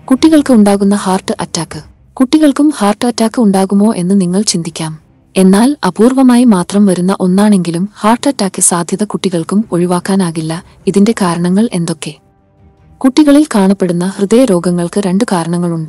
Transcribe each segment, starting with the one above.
കുട്ടികൾക്ക് ഉണ്ടാകുന്ന heart attack കുട്ടികൾക്കും ഹാർട്ട് അറ്റാക്ക് ഉണ്ടാകുമോ എന്ന് നിങ്ങൾ ചിന്തിക്കാം എന്നാൽ അപൂർവമായി മാത്രം വരുന്ന ഒന്നാണെങ്കിലും ഹാർട്ട് അറ്റാക്ക് സാധ്യത കുട്ടികൾക്കും ഒഴിവാക്കാനാകില്ല ഇതിന്റെ കാരണങ്ങൾ എന്തൊക്കെ കുട്ടികളിൽ കാണപ്പെടുന്ന ഹൃദയരോഗങ്ങൾക്ക് രണ്ട് കാരണങ്ങളുണ്ട്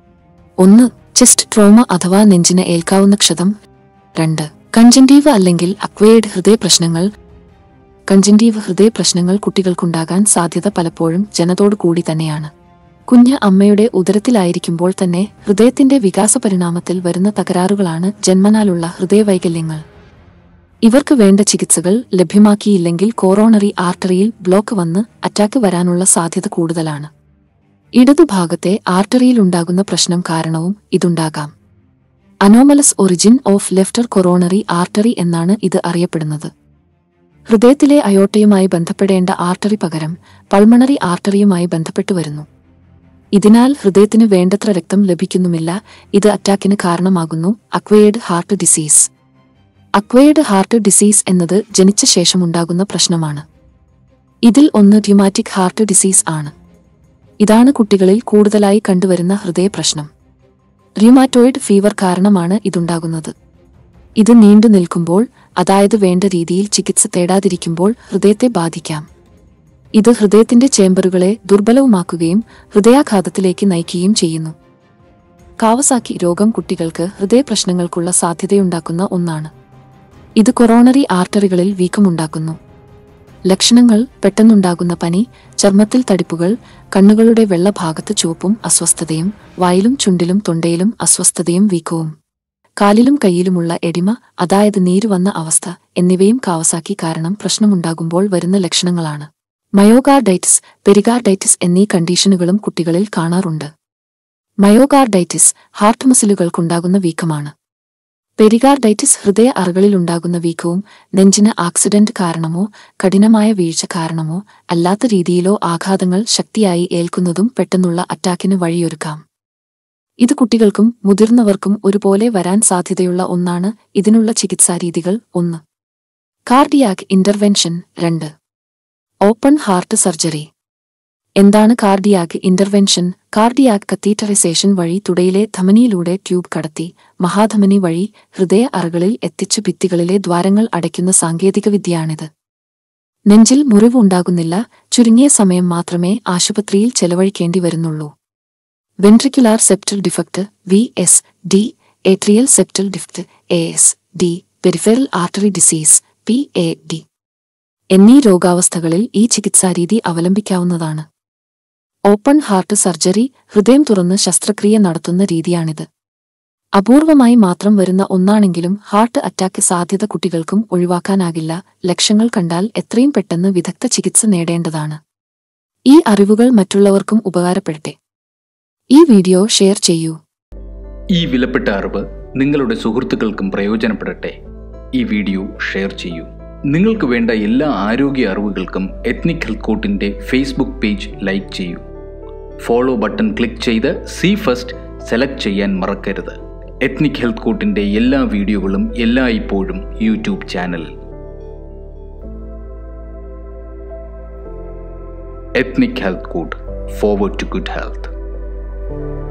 ഒന്ന് ചെസ്റ്റ് ട്രോമ അഥവാ നെഞ്ചിന് ഏൽക്കാവുന്ന ക്ഷതം രണ്ട് കഞ്ചൻറ്റീവ് അല്ലെങ്കിൽ അക്വയേഡ് ഹൃദയപ്രശ്നങ്ങൾ കഞ്ചൻറ്റീവ് ഹൃദയപ്രശ്നങ്ങൾ കുട്ടികൾക്കുണ്ടാകാൻ സാധ്യത പലപ്പോഴും ജനതോടു കൂടി തന്നെയാണ് കുഞ്ഞ് അമ്മയുടെ ഉദരത്തിലായിരിക്കുമ്പോൾ തന്നെ ഹൃദയത്തിന്റെ വികാസ പരിണാമത്തിൽ വരുന്ന തകരാറുകളാണ് ജന്മനാലുള്ള ഹൃദയവൈകല്യങ്ങൾ ഇവർക്ക് വേണ്ട ചികിത്സകൾ ലഭ്യമാക്കിയില്ലെങ്കിൽ കോറോണറി ആർട്ടറിയിൽ ബ്ലോക്ക് വന്ന് അറ്റാക്ക് വരാനുള്ള സാധ്യത കൂടുതലാണ് ഇടതുഭാഗത്തെ ആർട്ടറിയിൽ ഉണ്ടാകുന്ന പ്രശ്നം കാരണവും ഇതുണ്ടാകാം anomalous origin of left coronary artery എന്നാണ് ഇത് അറിയപ്പെടുന്നത് ഹൃദയത്തിലെ അയോട്ടയുമായി ബന്ധപ്പെടേണ്ട ആർട്ടറി പകരം പൾമണറി ആർട്ടറിയുമായി ബന്ധപ്പെട്ടു വരുന്നു ഇതിനാൽ ഹൃദയത്തിന് വേണ്ടത്ര രക്തം ലഭിക്കുന്നുമില്ല ഇത് അറ്റാക്കിന് കാരണമാകുന്നു acquired heart disease acquired heart disease എന്നത് ജനിച്ച ശേഷമുണ്ടാകുന്ന പ്രശ്നമാണ് ഇതിൽ ഒന്ന് റ്യൂമാറ്റിക് ഹാർട്ട് ഡിസീസ് ആണ് ഇതാണ് കുട്ടികളിൽ കൂടുതലായി കണ്ടുവരുന്ന ഹൃദയപ്രശ്നം റിയുമാറ്റോയിഡ് ഫീവർ കാരണമാണ് ഇതുണ്ടാകുന്നത് ഇത് നീണ്ടു നിൽക്കുമ്പോൾ അതായത് വേണ്ട രീതിയിൽ ചികിത്സ തേടാതിരിക്കുമ്പോൾ ഹൃദയത്തെ ബാധിക്കാം ഇത് ഹൃദയത്തിന്റെ ചേമ്പറുകളെ ദുർബലവുമാക്കുകയും ഹൃദയാഘാതത്തിലേക്ക് നയിക്കുകയും ചെയ്യുന്നു കാവസാക്കി രോഗം കുട്ടികൾക്ക് ഹൃദയപ്രശ്നങ്ങൾക്കുള്ള സാധ്യതയുണ്ടാക്കുന്ന ഒന്നാണ് ഇത് കൊറോണറി ആർട്ടറികളിൽ വീക്കമുണ്ടാക്കുന്നു ലക്ഷണങ്ങൾ പെട്ടെന്നുണ്ടാകുന്ന പനി ചർമ്മത്തിൽ തടിപ്പുകൾ കണ്ണുകളുടെ വെള്ളഭാഗത്ത് ചുവപ്പും അസ്വസ്ഥതയും വായിലും ചുണ്ടിലും തൊണ്ടയിലും അസ്വസ്ഥതയും വീക്കവും കാലിലും കൈയിലുമുള്ള എടിമ അതായത് നീര് വന്ന അവസ്ഥ എന്നിവയും കാവസാക്കി കാരണം പ്രശ്നമുണ്ടാകുമ്പോൾ വരുന്ന ലക്ഷണങ്ങളാണ് മയോകാർഡൈറ്റിസ് പെരികാർഡൈറ്റിസ് എന്നീ കണ്ടീഷനുകളും കുട്ടികളിൽ കാണാറുണ്ട് മയോകാർഡൈറ്റിസ് ഹാർട്ട് മസിലുകൾക്കുണ്ടാകുന്ന വീക്കമാണ് പെരികാർഡൈറ്റിസ് ഹൃദയ അറകളിലുണ്ടാകുന്ന വീക്കവും നെഞ്ചിന് ആക്സിഡന്റ് കാരണമോ കഠിനമായ വീഴ്ച കാരണമോ അല്ലാത്ത രീതിയിലോ ആഘാതങ്ങൾ ശക്തിയായി ഏൽക്കുന്നതും പെട്ടെന്നുള്ള അറ്റാക്കിന് വഴിയൊരുക്കാം ഇത് കുട്ടികൾക്കും മുതിർന്നവർക്കും ഒരുപോലെ വരാൻ സാധ്യതയുള്ള ഒന്നാണ് ഇതിനുള്ള ചികിത്സാരീതികൾ ഒന്ന് കാർഡിയാക് ഇന്റർവെൻഷൻ രണ്ട് ഓപ്പൺ ഹാർട്ട് സർജറി എന്താണ് കാർഡിയാക് ഇന്റർവെൻഷൻ കാർഡിയാക് കത്തീറ്ററൈസേഷൻ വഴി തുടയിലെ ധമനിയിലൂടെ ട്യൂബ് കടത്തി മഹാധമനി വഴി ഹൃദയ അറകളിൽ എത്തിച്ചു ഭിത്തികളിലെ ദ്വാരങ്ങൾ അടയ്ക്കുന്ന സാങ്കേതികവിദ്യയാണിത് നെഞ്ചിൽ മുറിവ് ഉണ്ടാകുന്നില്ല ചുരുങ്ങിയ സമയം മാത്രമേ ആശുപത്രിയിൽ ചെലവഴിക്കേണ്ടി വരുന്നുള്ളൂ ventricular septal defect V S D atrial septal defect A S D peripheral artery disease P A D എന്നീ രോഗാവസ്ഥകളിൽ ഈ ചികിത്സാരീതി അവലംബിക്കാവുന്നതാണ് ഓപ്പൺ ഹാർട്ട് സർജറി ഹൃദയം തുറന്ന് ശസ്ത്രക്രിയ നടത്തുന്ന രീതിയാണിത് അപൂർവമായി മാത്രം വരുന്ന ഒന്നാണെങ്കിലും ഹാർട്ട് അറ്റാക്ക് സാധ്യത കുട്ടികൾക്കും ഒഴിവാക്കാനാകില്ല ലക്ഷങ്ങൾ കണ്ടാൽ എത്രയും പെട്ടെന്ന് വിദഗ്ധ ചികിത്സ നേടേണ്ടതാണ് ഈ അറിവുകൾ മറ്റുള്ളവർക്കും ഉപകാരപ്പെടട്ടെ ഈ വീഡിയോ ഷെയർ ചെയ്യൂ ഈ വിലപ്പെട്ട അറിവ് നിങ്ങളുടെ സുഹൃത്തുക്കൾക്കും പ്രയോജനപ്പെടട്ടെ ഈ വീഡിയോ ഷെയർ ചെയ്യൂ നിങ്ങൾക്ക് വേണ്ട എല്ലാ ആരോഗ്യ അറിവുകൾക്കും എത്നിക് ഹെൽത്ത് കോട്ടിൻ്റെ ഫേസ്ബുക്ക് പേജ് ലൈക്ക് ചെയ്യൂ ഫോളോ ബട്ടൺ ക്ലിക്ക് ചെയ്ത് സി ഫസ്റ്റ് സെലക്ട് ചെയ്യാൻ മറക്കരുത് എത്നിക് ഹെൽത്ത് കോട്ടിൻ്റെ എല്ലാ വീഡിയോകളും എല്ലായ്പ്പോഴും യൂട്യൂബ് ചാനലിൽ ethnic health court forward to good health